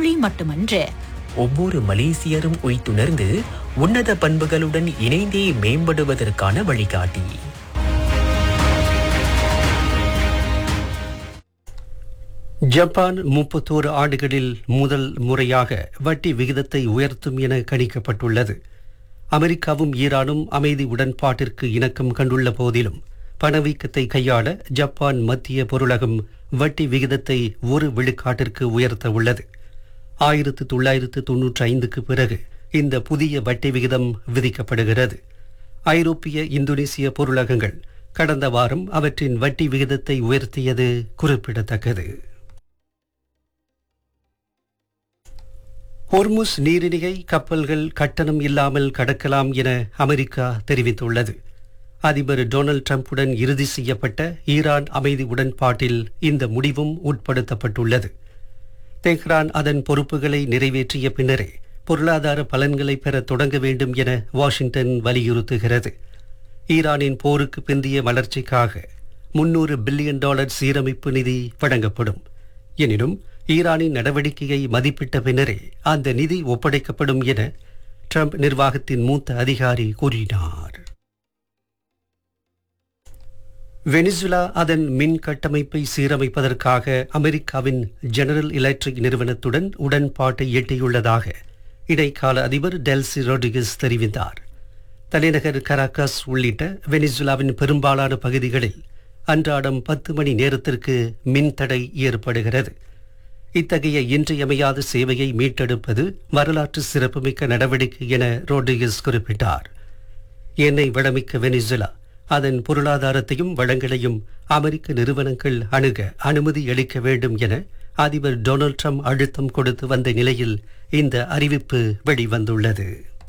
மொழி மட்டுமன்று ஒவ்வொரு மலேசியரும் உய்த்துணர்ந்து உன்னத பண்புகளுடன் இணைந்தே மேம்படுவதற்கான வழிகாட்டி ஜப்பான் முப்பத்தோரு ஆண்டுகளில் முதல் முறையாக வட்டி விகிதத்தை உயர்த்தும் என கணிக்கப்பட்டுள்ளது அமெரிக்காவும் ஈரானும் அமைதி உடன்பாட்டிற்கு இணக்கம் கண்டுள்ள போதிலும் பணவீக்கத்தை கையாள ஜப்பான் மத்திய பொருளகம் வட்டி விகிதத்தை ஒரு விழுக்காட்டிற்கு உயர்த்த உள்ளது ஆயிரத்து தொள்ளாயிரத்து தொன்னூற்றி ஐந்துக்கு பிறகு இந்த புதிய வட்டி விகிதம் விதிக்கப்படுகிறது ஐரோப்பிய இந்தோனேசிய பொருளகங்கள் கடந்த வாரம் அவற்றின் வட்டி விகிதத்தை உயர்த்தியது குறிப்பிடத்தக்கது ஹொர்முஸ் நீரிணிகை கப்பல்கள் கட்டணம் இல்லாமல் கடக்கலாம் என அமெரிக்கா தெரிவித்துள்ளது அதிபர் டொனால்ட் ட்ரம்புடன் இறுதி செய்யப்பட்ட ஈரான் அமைதி உடன்பாட்டில் இந்த முடிவும் உட்படுத்தப்பட்டுள்ளது தெஹ்ரான் அதன் பொறுப்புகளை நிறைவேற்றிய பின்னரே பொருளாதார பலன்களை பெற தொடங்க வேண்டும் என வாஷிங்டன் வலியுறுத்துகிறது ஈரானின் போருக்கு பிந்திய வளர்ச்சிக்காக முன்னூறு பில்லியன் டாலர் சீரமைப்பு நிதி வழங்கப்படும் எனினும் ஈரானின் நடவடிக்கையை மதிப்பிட்ட பின்னரே அந்த நிதி ஒப்படைக்கப்படும் என ட்ரம்ப் நிர்வாகத்தின் மூத்த அதிகாரி கூறினார் வெனிசுலா அதன் மின் கட்டமைப்பை சீரமைப்பதற்காக அமெரிக்காவின் ஜெனரல் எலக்ட்ரிக் நிறுவனத்துடன் உடன்பாட்டை எட்டியுள்ளதாக இடைக்கால அதிபர் டெல்சி ரோட்ரிகஸ் தெரிவித்தார் தலைநகர் கராக்கஸ் உள்ளிட்ட வெனிசுலாவின் பெரும்பாலான பகுதிகளில் அன்றாடம் பத்து மணி நேரத்திற்கு மின் தடை ஏற்படுகிறது இத்தகைய இன்றியமையாத சேவையை மீட்டெடுப்பது வரலாற்று சிறப்புமிக்க நடவடிக்கை என ரோட்ரிகஸ் குறிப்பிட்டார் எண்ணெய் வளமிக்க வெனிசுலா அதன் பொருளாதாரத்தையும் வளங்களையும் அமெரிக்க நிறுவனங்கள் அணுக அனுமதி அளிக்க வேண்டும் என அதிபர் டொனால்ட் ட்ரம்ப் அழுத்தம் கொடுத்து வந்த நிலையில் இந்த அறிவிப்பு வெளிவந்துள்ளது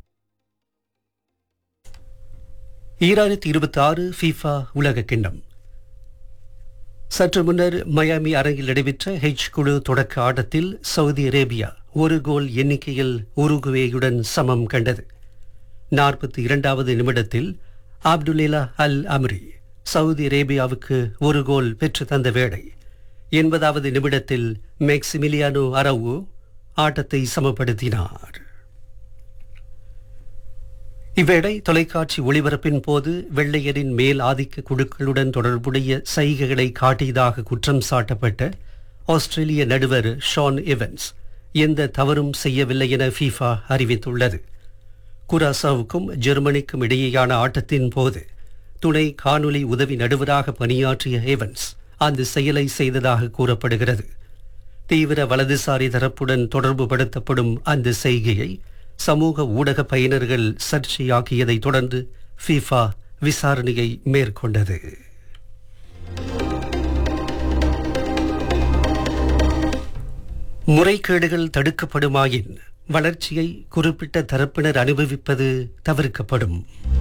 ஈராயிரத்தி இருபத்தி ஆறு ஃபீஃபா உலக கிண்ணம் சற்று முன்னர் மயாமி அரங்கில் நடைபெற்ற ஹெச் குழு தொடக்க ஆட்டத்தில் சவுதி அரேபியா ஒரு கோல் எண்ணிக்கையில் உருகுவேயுடன் சமம் கண்டது நாற்பத்தி இரண்டாவது நிமிடத்தில் அப்துல்லேலா அல் அம்ரி சவுதி அரேபியாவுக்கு ஒரு கோல் பெற்று தந்த வேளை எண்பதாவது நிமிடத்தில் மெக்சிமிலியானோ அரவு ஆட்டத்தை சமப்படுத்தினார் இவ்வேளை தொலைக்காட்சி ஒளிபரப்பின் போது வெள்ளையரின் மேல் ஆதிக்க குழுக்களுடன் தொடர்புடைய சைகைகளை காட்டியதாக குற்றம் சாட்டப்பட்ட ஆஸ்திரேலிய நடுவர் ஷான் எவன்ஸ் எந்த தவறும் செய்யவில்லை என ஃபீஃபா அறிவித்துள்ளது குராசாவுக்கும் ஜெர்மனிக்கும் இடையேயான ஆட்டத்தின் போது துணை காணொலி உதவி நடுவராக பணியாற்றிய ஏவன்ஸ் அந்த செயலை செய்ததாக கூறப்படுகிறது தீவிர வலதுசாரி தரப்புடன் தொடர்பு படுத்தப்படும் அந்த செய்கையை சமூக ஊடக பயனர்கள் சர்ச்சையாக்கியதை தொடர்ந்து ஃபீஃபா விசாரணையை மேற்கொண்டது முறைகேடுகள் தடுக்கப்படுமாயின் வளர்ச்சியை குறிப்பிட்ட தரப்பினர் அனுபவிப்பது தவிர்க்கப்படும்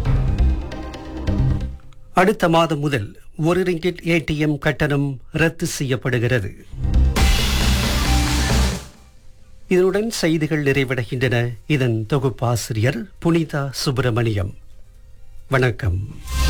அடுத்த மாதம் முதல் ஒரு ரிங்கிட் ஏடிஎம் கட்டணம் ரத்து செய்யப்படுகிறது இதனுடன் செய்திகள் நிறைவடைகின்றன இதன் தொகுப்பாசிரியர் புனிதா சுப்பிரமணியம் வணக்கம்